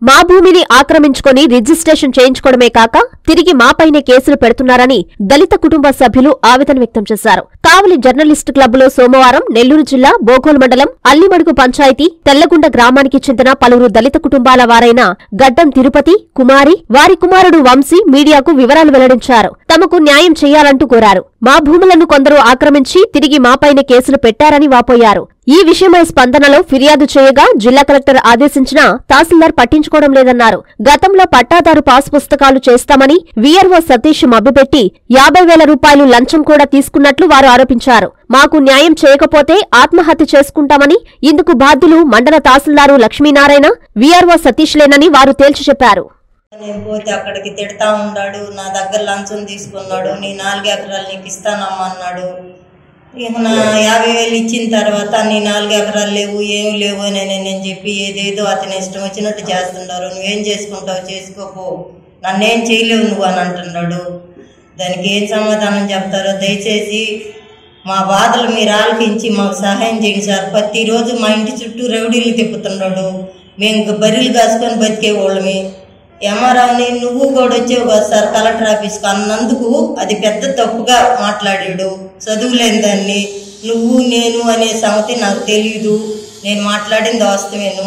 మా భూమిని ఆక్రమించుకొని రిజిస్ట్రేషన్ చేయించుకోవడమే కాక తిరిగి మాపైనే కేసులు పెడుతున్నారని దళిత కుటుంబ సభ్యులు ఆవేదన వ్యక్తం చేశారు కావలి జర్నలిస్టు క్లబ్లో సోమవారం నెల్లూరు జిల్లా బోగోల్ మండలం అల్లిమడుగు పంచాయతీ తెల్లగుండ గ్రామానికి చెందిన పలువురు దళిత కుటుంబాల వారైన గడ్డం తిరుపతి కుమారి వారి కుమారుడు వంశీ మీడియాకు వివరాలు వెల్లడించారు తమకు న్యాయం చేయాలంటూ కోరారు మా భూములను కొందరు ఆక్రమించి తిరిగి మాపైనే కేసులు పెట్టారని వాపోయారు ఈ విషయమై స్పందనలో ఫిర్యాదు చేయగా జిల్లా కలెక్టర్ ఆదేశించినా తహసీల్దార్ పట్టించుకోవడం లేదన్నారు గతంలో పట్టాదారు పాస్ పుస్తకాలు చేస్తామని వీఆర్ఓ సతీష్ మభ్యపెట్టి యాభై వేల రూపాయలు లంచం కూడా తీసుకున్నట్లు వారు ఆరోపించారు మాకు న్యాయం చేయకపోతే ఆత్మహత్య చేసుకుంటామని ఇందుకు బాధ్యులు మండల తహసీల్దారు లక్ష్మీనారాయణ వీఆర్ఓ సతీష్లేనని వారు తేల్చి చెప్పారు నేను పోతే అక్కడికి తిడతా ఉన్నాడు నా దగ్గర లంచం తీసుకున్నాడు నీ నాలుగు ఎకరాలు నీకు ఇస్తానమ్మా అన్నాడు ఇక నా యాభై వేలు ఇచ్చిన తర్వాత నీ నాలుగు ఎకరాలు లేవు ఏం లేవు అని నేను చెప్పి ఏదేదో అతని ఇష్టం వచ్చినట్టు చేస్తున్నారు నువ్వేం చేసుకుంటావు చేసుకోపో నన్నేం చేయలేవు నువ్వు అని అంటున్నాడు దానికి ఏం సమాధానం చెప్తారో దయచేసి మా బాధలు మీరు ఆలకించి మాకు సహాయం చేయండి సార్ ప్రతిరోజు మా ఇంటి చుట్టూ రౌడీలు తిప్పుతున్నాడు మేము ఇంక బర్రెలు కాసుకొని బతికేవాళ్ళమి ఎమరావుని నువ్వు కూడా వచ్చావు కదా సార్ కలెక్టర్ ఆఫీస్కి అన్నందుకు అది పెద్ద తప్పుగా మాట్లాడాడు చదువులేని దాన్ని నువ్వు నేను అనే సంగతి నాకు తెలియదు నేను మాట్లాడింది వాస్తవేను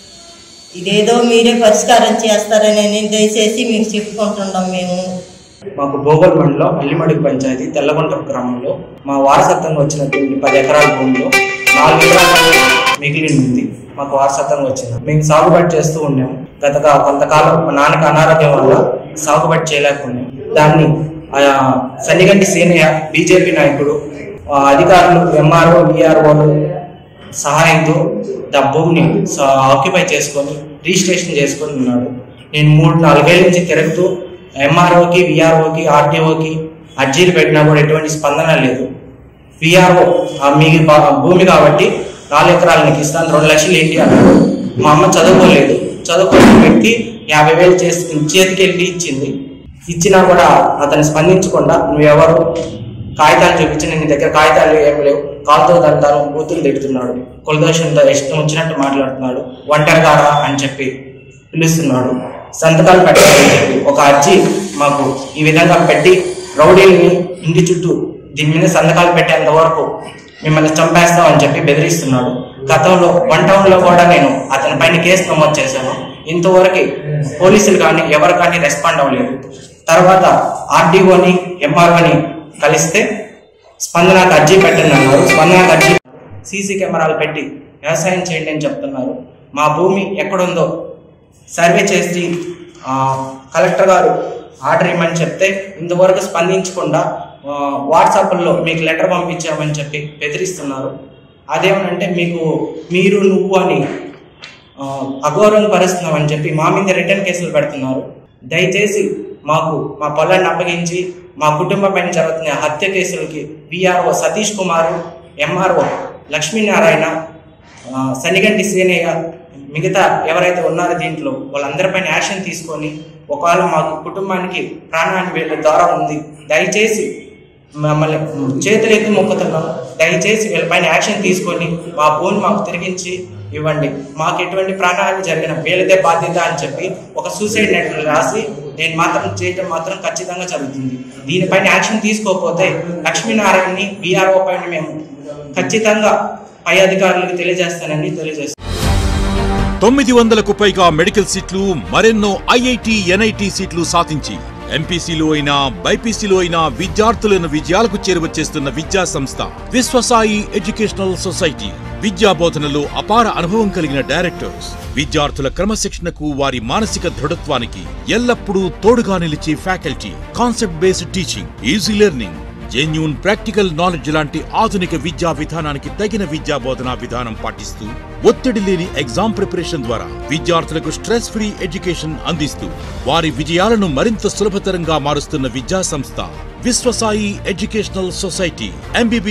ఇదేదో మీరే పరిష్కారం చేస్తారని నేను దయచేసి మీకు చెప్పుకుంటున్నాం మేము మాకు భోగల్ మండలం అల్లిమడుగు పంచాయతీ తెల్లగొంట గ్రామంలో మా వారసత్వంగా వచ్చినటువంటి పది ఎకరాల భూమిలో నాలుగు ఎకరాలు మిగిలి ఉంది మాకు వారసత్వంగా వచ్చింది మేము సాగుబడి చేస్తూ ఉన్నాము గత కా- కొంతకాలం మా నాన్నకి అనారోగ్యం వల్ల సాగుబడి చేయలేకున్నాం దాన్ని ఆ, సన్నిగంటి సీనియర్ బీజేపీ నాయకుడు ఆ, అధికారులు ఎంఆర్ఓ విఆర్ఓలు సహాయంతో ద భూమిని ఆక్యుపై చేసుకొని రిజిస్ట్రేషన్ చేసుకొని ఉన్నాడు నేను మూడు నాలుగేళ్ల నుంచి తిరుగుతూ ఎంఆర్ఓకి విఆర్ఓకి ఆర్టీఓకి అర్జీలు పెట్టినా కూడా ఎటువంటి స్పందన లేదు విఆర్ఓ మీ బా- భూమి కాబట్టి నాలుగు ఎకరాలు నీకు ఇస్తాను రెండు లక్షలు ఏంటి అన్నాడు మా అమ్మ చదువుకోలేదు చదువుకోని వ్యక్తి యాభై వేలు చేసి చేతికి వెళ్ళి ఇచ్చింది ఇచ్చినా కూడా అతను స్పందించకుండా నువ్వెవరు కాగితాలు చూపించి నీ దగ్గర కాగితాలు ఏం లేవు కాలుతో దంతాను బూతులు తిడుతున్నాడు కులదోషంతో ఇష్టం వచ్చినట్టు మాట్లాడుతున్నాడు ఒంటరిగారా అని చెప్పి పిలుస్తున్నాడు సంతకాలు పెట్టాలని చెప్పి ఒక అర్జీ మాకు ఈ విధంగా పెట్టి రౌడీల్ని ఇంటి చుట్టూ దీని మీద సంతకాలు పెట్టేంత వరకు మిమ్మల్ని చంపేస్తామని చెప్పి బెదిరిస్తున్నాడు గతంలో వన్ టౌన్ లో కూడా నేను అతని పైన కేసు నమోదు చేశాను ఇంతవరకు పోలీసులు కానీ ఎవరు కానీ రెస్పాండ్ అవ్వలేదు తర్వాత ఆర్డీఓని ఎంఆర్ఓని కలిస్తే స్పందనకు అర్జీ పెట్టండి అన్నారు స్పందనకు అర్జీ సీసీ కెమెరాలు పెట్టి వ్యవసాయం చేయండి అని చెప్తున్నారు మా భూమి ఎక్కడుందో సర్వే చేసి ఆ, కలెక్టర్ గారు ఆర్డర్ ఇవ్వమని చెప్తే ఇంతవరకు స్పందించకుండా ఆ, వాట్సాప్లో మీకు లెటర్ పంపించామని చెప్పి బెదిరిస్తున్నారు అదేమనంటే మీకు మీరు నువ్వు అని ఆ, అగౌరవం పరుస్తున్నామని చెప్పి మా మీద రిటర్న్ కేసులు పెడుతున్నారు దయచేసి మాకు మా పొలాన్ని అప్పగించి మా కుటుంబం పైన జరుగుతున్న హత్య కేసులకి విఆర్ఓ సతీష్ కుమార్ ఎంఆర్ఓ లక్ష్మీనారాయణ ఆ, సన్నిగంటి శ్రీనయ్య మిగతా ఎవరైతే ఉన్నారో దీంట్లో వాళ్ళందరిపైన యాక్షన్ తీసుకొని ఒకవేళ మాకు కుటుంబానికి ప్రాణానికి వీళ్ళ ద్వారా ఉంది దయచేసి మమ్మల్ని చేతులు ఎత్తి మొక్కుతున్నాం దయచేసి వీళ్ళపైన యాక్షన్ తీసుకొని మా భూమిని మాకు తిరిగించి ఇవ్వండి మాకు ఎటువంటి ప్రాణహాని జరిగిన వీళ్ళదే బాధ్యత అని చెప్పి ఒక సూసైడ్ నెట్ రాసి నేను మాత్రం చేయటం మాత్రం ఖచ్చితంగా జరుగుతుంది దీనిపైన యాక్షన్ తీసుకోకపోతే లక్ష్మీనారాయణని బీఆర్ఓ పైన మేము ఖచ్చితంగా పై అధికారులకు తెలియజేస్తానని తెలియజేస్తాను తొమ్మిది వందలకు పైగా మెడికల్ సీట్లు మరెన్నో ఐఐటి ఎన్ఐటి సీట్లు సాధించి ఎంపీసీలో అయినా బైపీసీలో అయినా విద్యార్థులను విజయాలకు చేరువచేస్తున్న విద్యా సంస్థ విశ్వసాయి ఎడ్యుకేషనల్ సొసైటీ విద్యా బోధనలో అపార అనుభవం కలిగిన డైరెక్టర్స్ విద్యార్థుల క్రమశిక్షణకు వారి మానసిక దృఢత్వానికి ఎల్లప్పుడూ తోడుగా నిలిచే faculty concept based teaching easy learning genuine practical knowledge లాంటి ఆధునిక విద్యా విధానానికి తగిన విద్యా బోధనా విధానం పాటిస్తూ ఒత్తిడి లేని ఎగ్జామ్ ప్రిపరేషన్ ద్వారా విద్యార్థులకు స్ట్రెస్ ఫ్రీ ఎడ్యుకేషన్ అందిస్తూ వారి విజయాలను మరింత సులభతరంగా మారుస్తున్న విద్యా సంస్థ విశ్వసాయి ఎడ్యుకేషనల్ సొసైటీ ఎంబీబీ